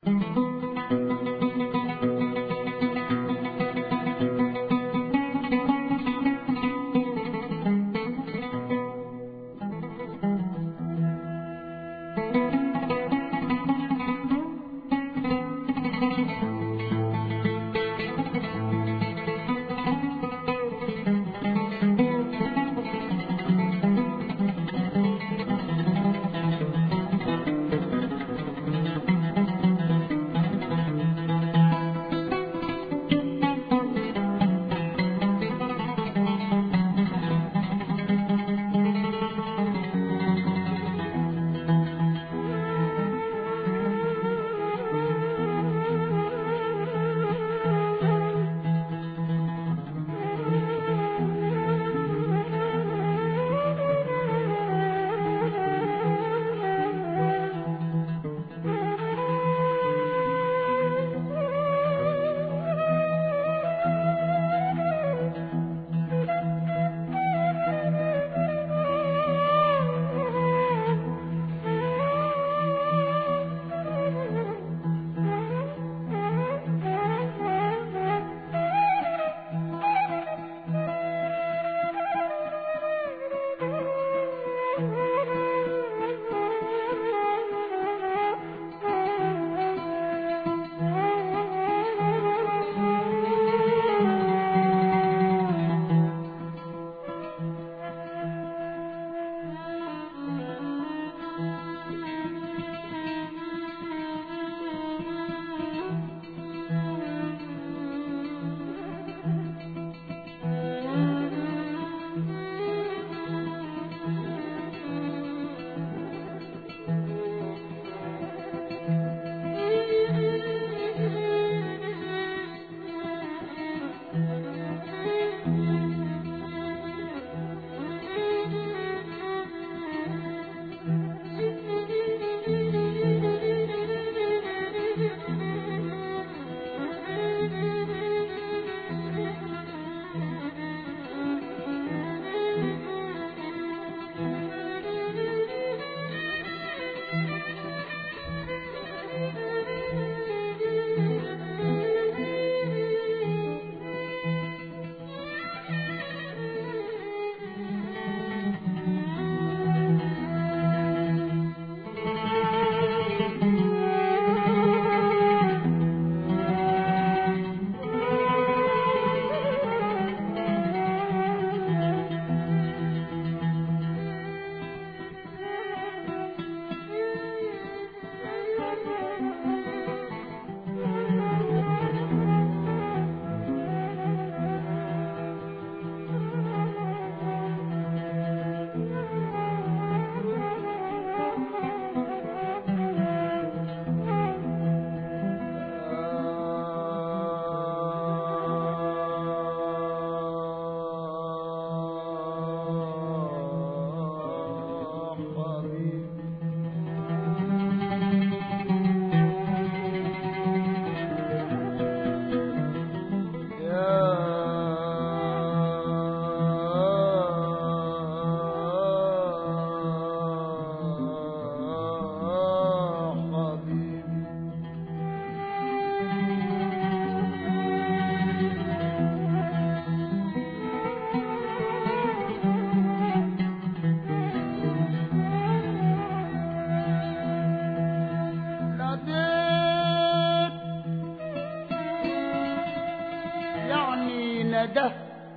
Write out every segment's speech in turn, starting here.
ندى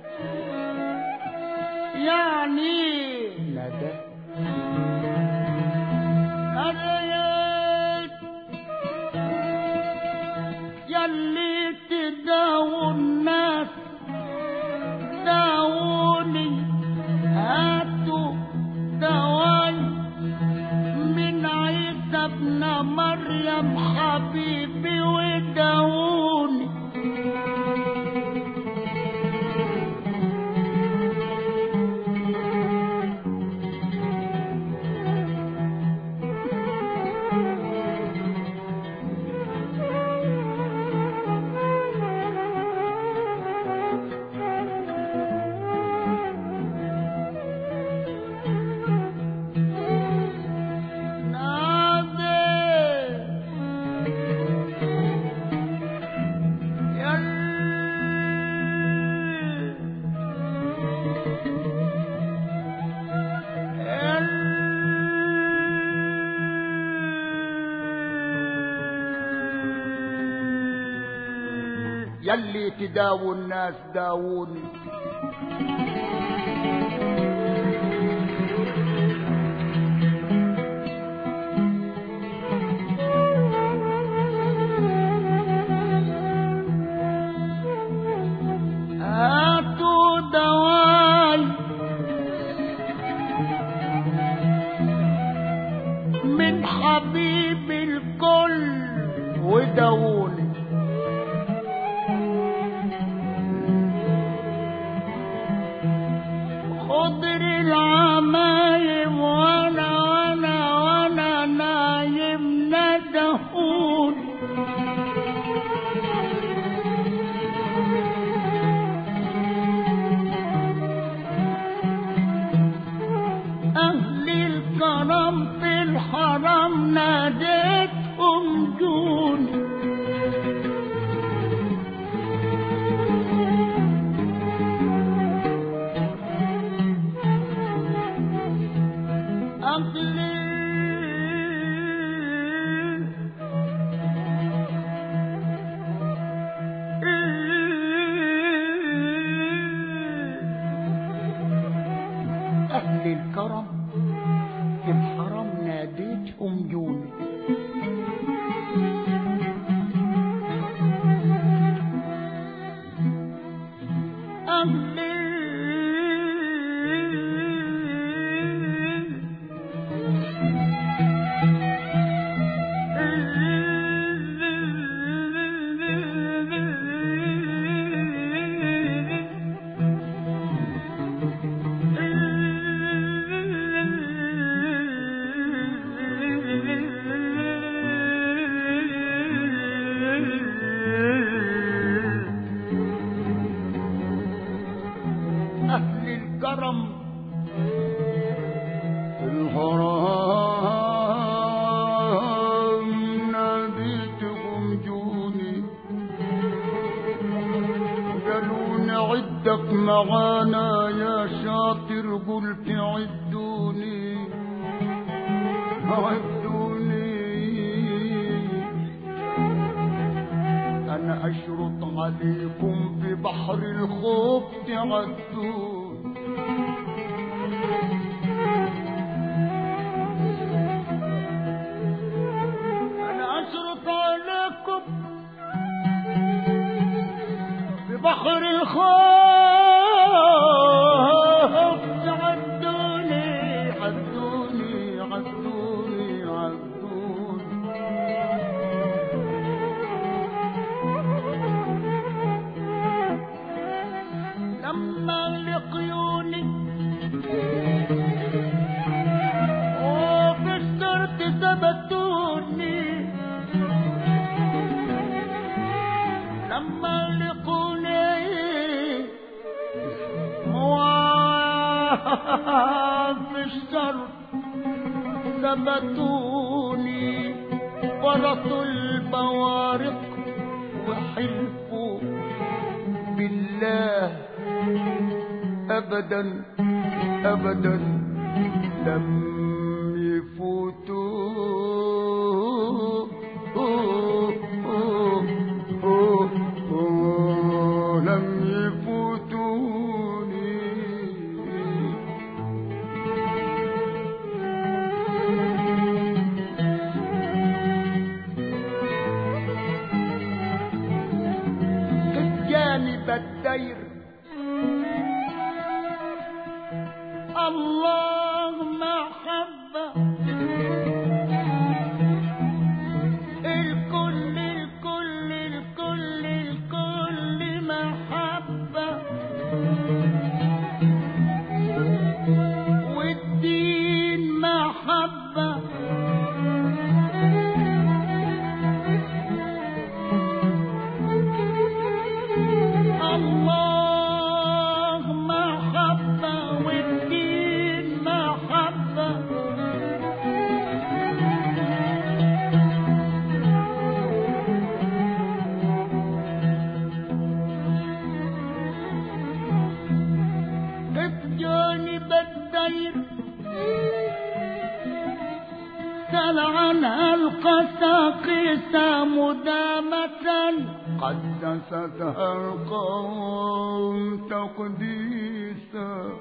يعني ندى قريت يلي تداووا الناس داوني هاتوا دواي من عيسى ابن مريم حبيبي وداوني نادي يلي تداووا الناس داووني هاتوا دواي من حبيب الكل وداوني خضر العمايم وانا وانا وانا نايم ندهوني أهل الكرم في الحرم ناديتهم جوني أهل الكرم في الحرم ناديتهم جوني أهل أهل الكرم الحرام ناديتهم جوني قالوا نعدك معانا يا شاطر قلت عدوني عدوني أنا أشرط عليكم في بحر الخوف تعدون أنا أشرط عليكم في بحر الخوف تعدوني عدوني عدوني عدوني لما لقيوني وفي السرد ثبتوني لما لقوني وفي السرد ثبتوني ورثوا البوارق وحلفوا بالله أبدا أبدا لم يفوتوا لم يفوتوني جانب الدير الله محبة الكل الكل الكل الكل محبة والدين محبة الله القساقيس مدامة قدستها القوم تقديسا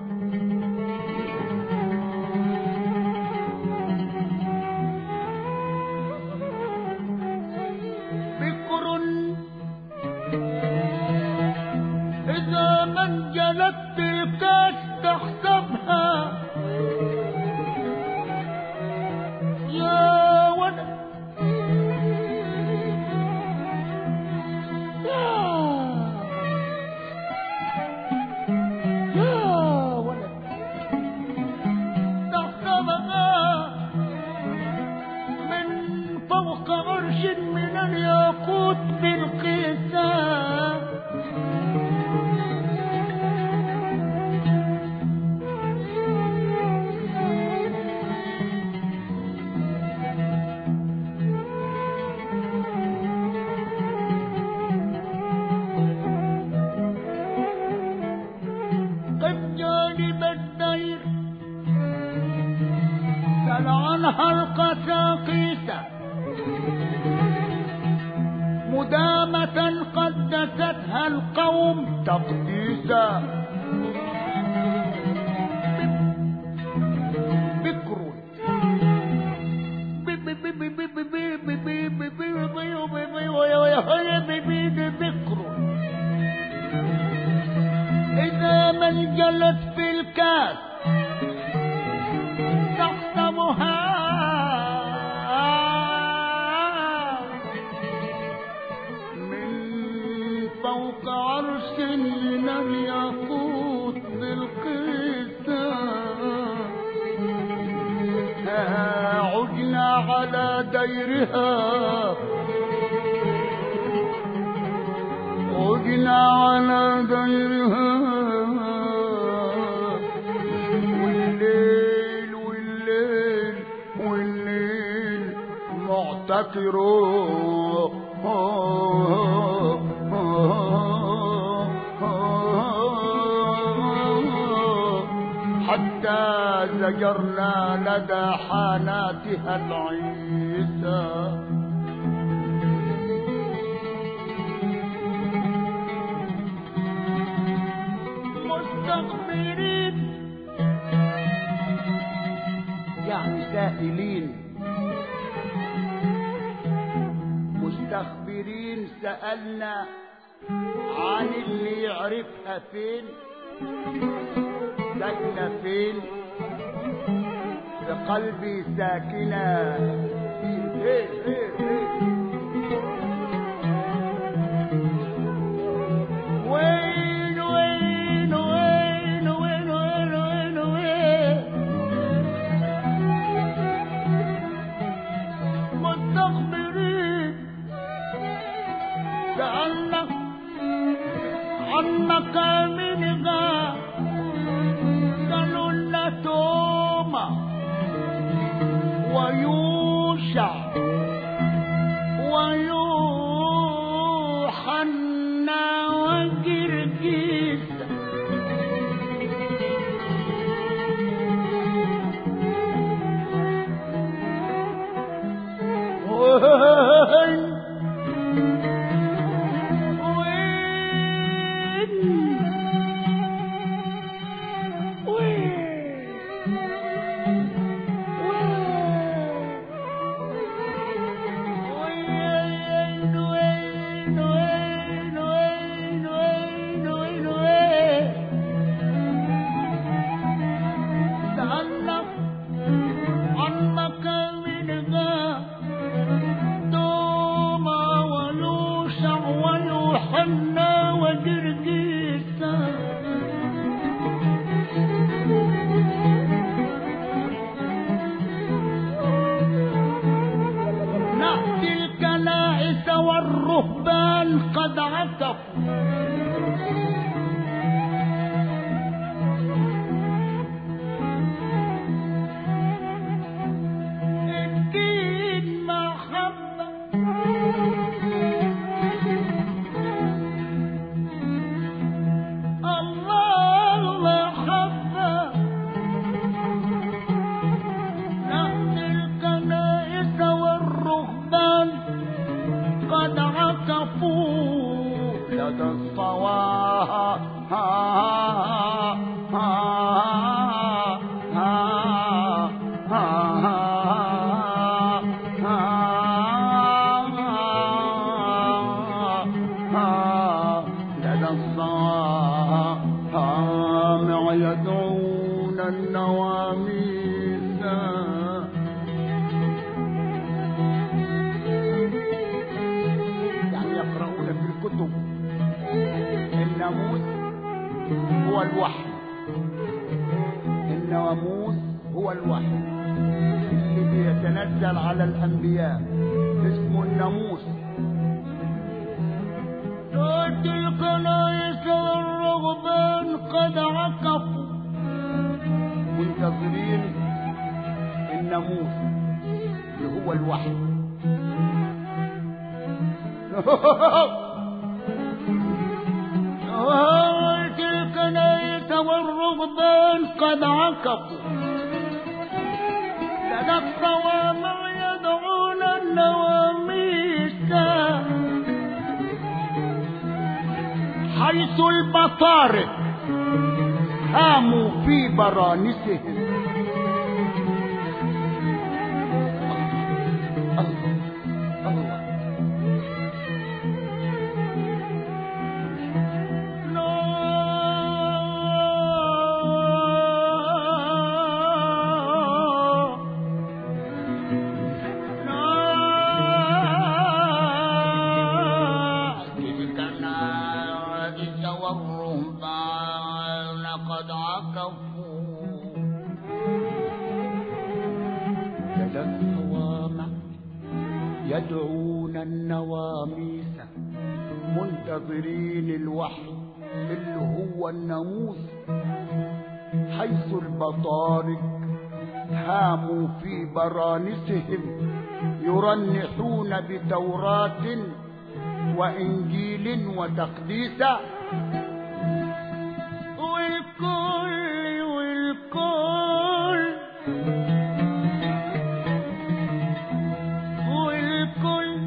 بكر إذا من جلت الكاس تحسبها يا ولد يا يا ولد تحسبها من فوق عرش من الياقوت بالقسام قف جانب الدير سل عنها القساقيس مدامة قدستها القوم تقديسا بكر بكر إذا ما انجلت في الكاس تحسبها من فوق عرش من الياقوت بالقسام عدنا على ديرها عدنا على ديرها والليل والليل والليل معتكر حتى زجرنا لدى حاناتها العيسى مستغفرين يعني سائلين مستخبرين سألنا عن اللي يعرفها فين ساكنة فين في قلبي ساكنة فين فين فين وين وين وين وين وين وين وين مستغفرين سألنا عن مكامنها قالوا لنا توما ويوشع ويوحنا وجرجيس وين وين وين وين وين وين وين وين وين وين سألنا عن مكانها دوما ولوشع ويوحنا وجرجيسا نأتي الكنائس والرهبان قد عكفوا الدين محبة الله محبة نأتي الكنائس والرهبان قد عكفوا لدى الصواها ها ها ها ها ها لدى الصامع يدعون النواميس يعني يقرؤون في الكتب الناموس هو الوحي الناموس هو الوحي اللي بيتنزل على الانبياء اسمه الناموس تؤتي الكنائس والرهبان قد عكفوا منتظرين الناموس اللي هو الوحي تؤتي الكنائس والرهبان قد عكفوا لدى الصوامع يدعون النواميس حيث البطارق هاموا في برانسهم الله الله تلك النائس والرهبان قد عكفوا لدى الصوامع يدعون النواميس منتظرين الوحي اللي هو الناموس حيث البطارق هاموا في برانسهم يرنحون بتوراة وإنجيل وتقديس والكل والكل والكل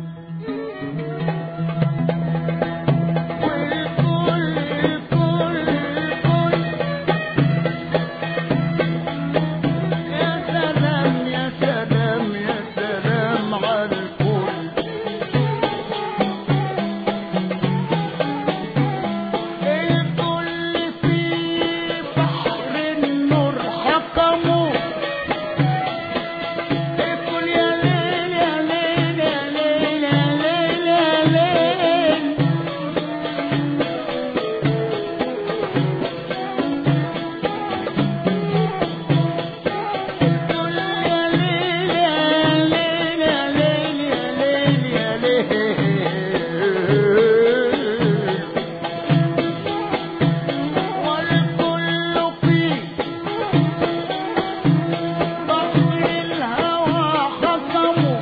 والكل الكل الكل يا سلام يا سلام يا سلام على الكل الكل في بحر النور حكموا الكل يا ليل يا ليل يا ليل يا ليل يا ليل الكل يا ليل يا ليل يا ليل يا ليل يا ليل والكل في بحر الهوى خصموا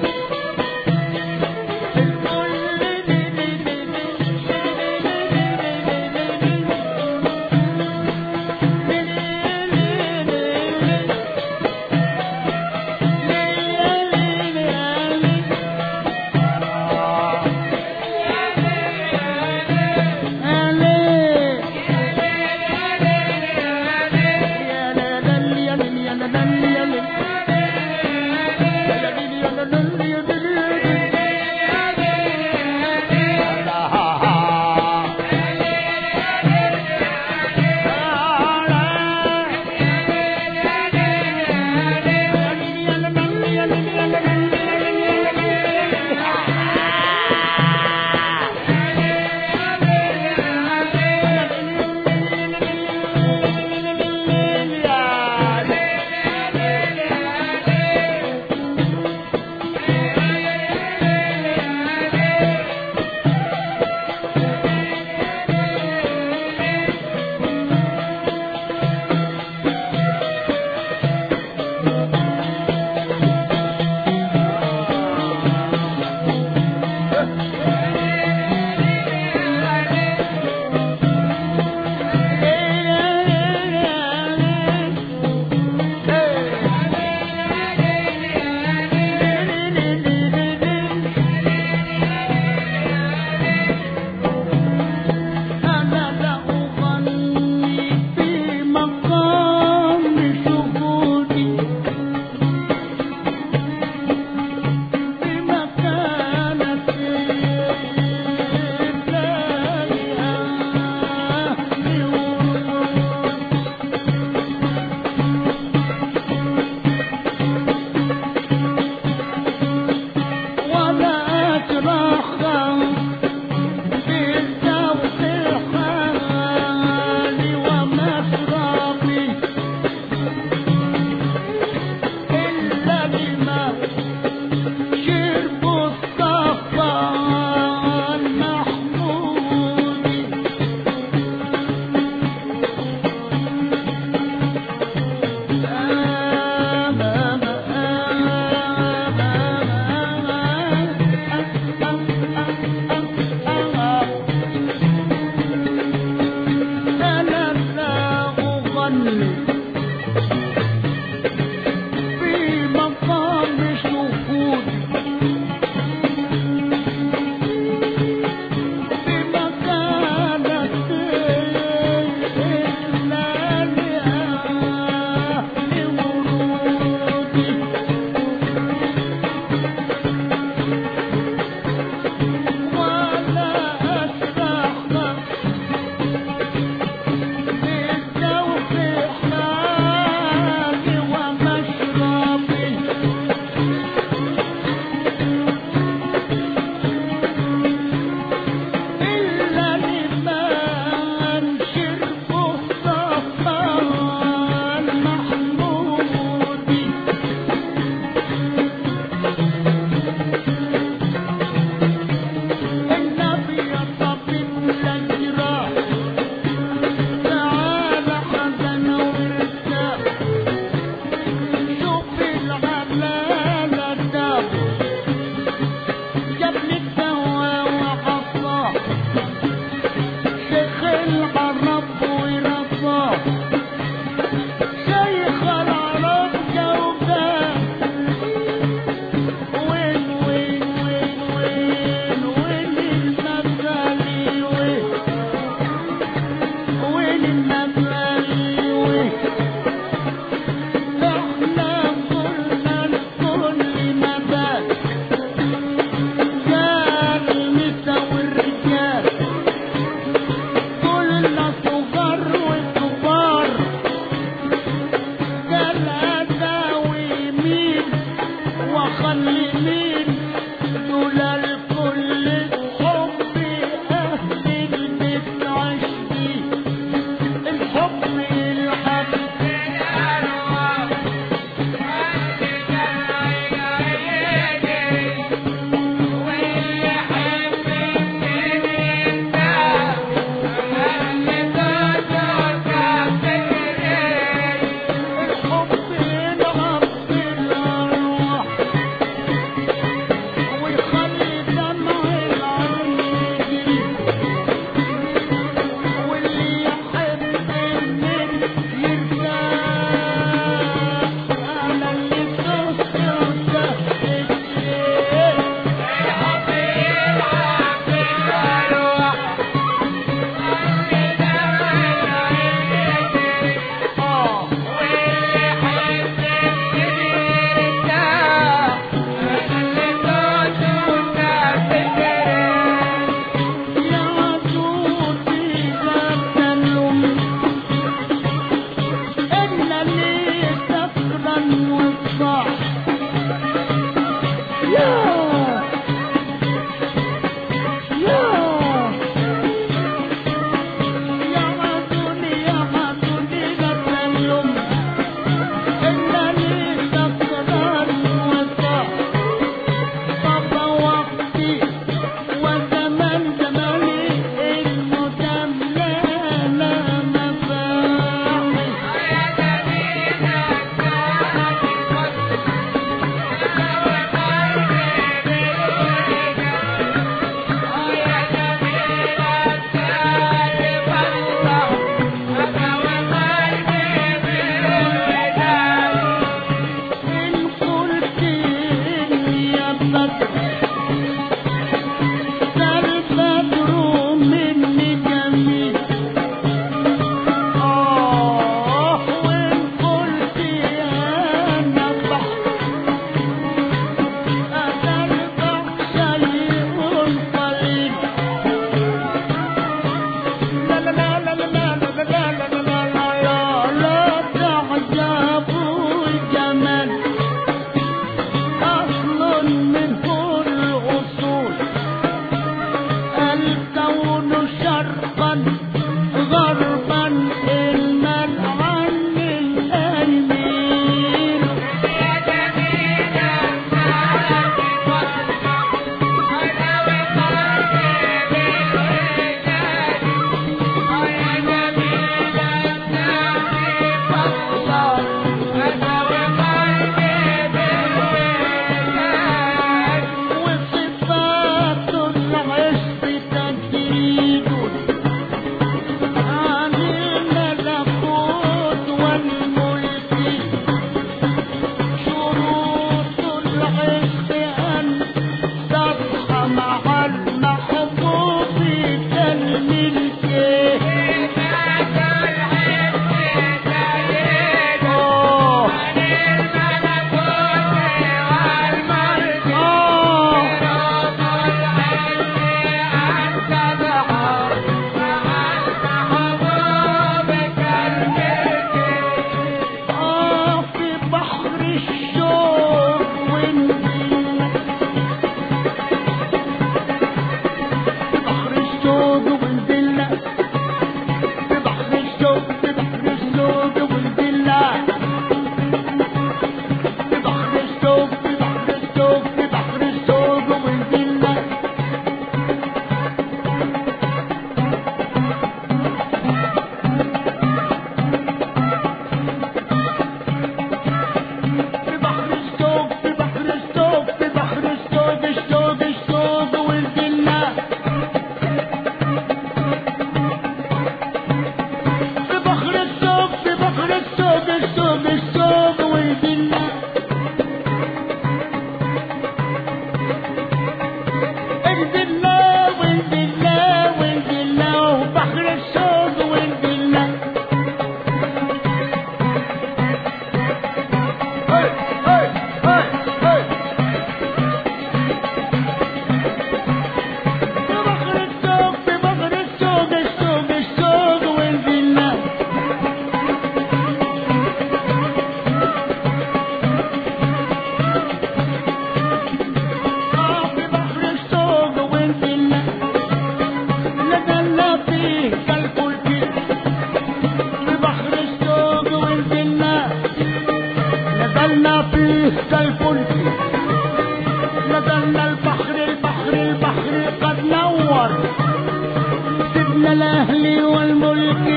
الاهلي والملك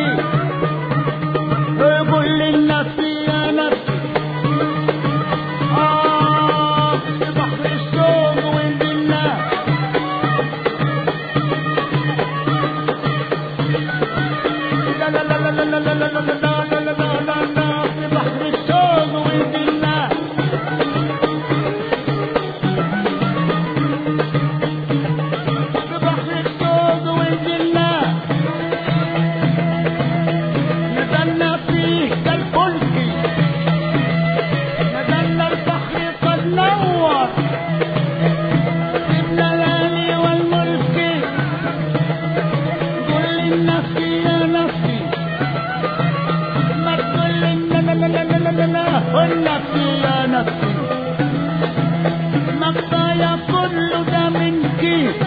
قول للناس يا نفسي آه في بحر الشوق ونزلنا لا لا لا لا لا لا لا لا لا لا لا لا لا لا لا في بحر الشوق ونزلنا في بحر الشوق ونزلنا نزلنا فيه كالفلك نزلنا البحر قد نور سيبنا الالي والملك قل للنفس يا نفسي ما تقول لنا لا لا لا لا لا لا قل نفسي يا نفسي ما كفايه كله ده منك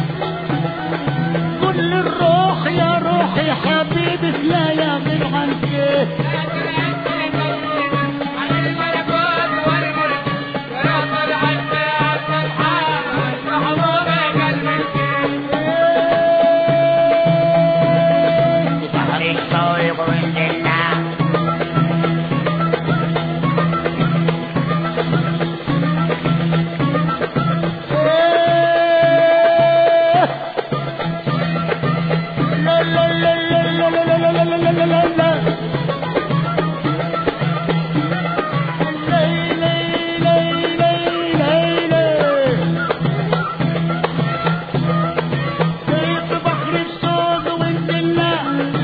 كل الروح يا روحي حبيبك لا يغيب عنك بحر الشوق ونزلنا لا لا لا لا لا لا لا لا لا لا لا لا لي لي لي لي لي لي في بحر الصوت ونزلنا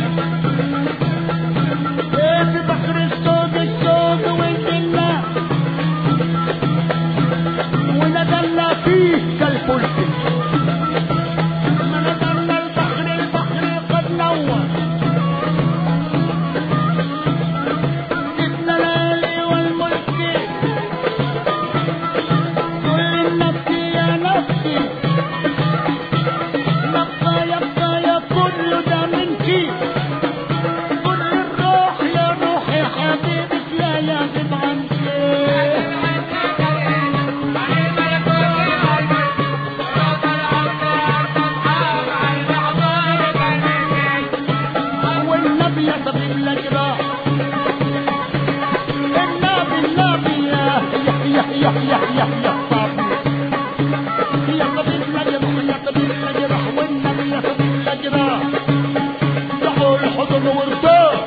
في بحر الصوت الصوت ونزلنا ونزلنا فيه كالفلك نزلنا البحر البحر قد نور جبنا الالي والملك كل النفس يا نفسي يبقى يبقى يا كل ده منك كل الروح يا روحي حبيبك لا يغيب عنك والنبي يا طبيب الأجراح النبي النبي يا يا يا يا يا يا يا طبيب يا طبيب الأجراح يا طبيب الأجراح والنبي يا طبيب الأجراح دعوا الحضن وارتاح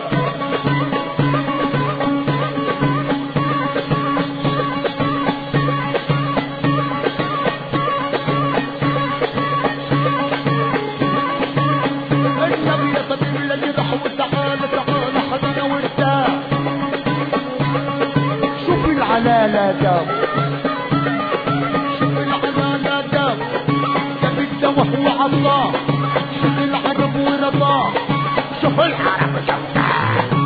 النبي يا طبيب الأجراح وتعال تعال حضن وارتاح شوف العلالة جاب شوف العلالة جاب جاب الدواء وعطاه شوف العجب ورضاه شوف العرب شوفاه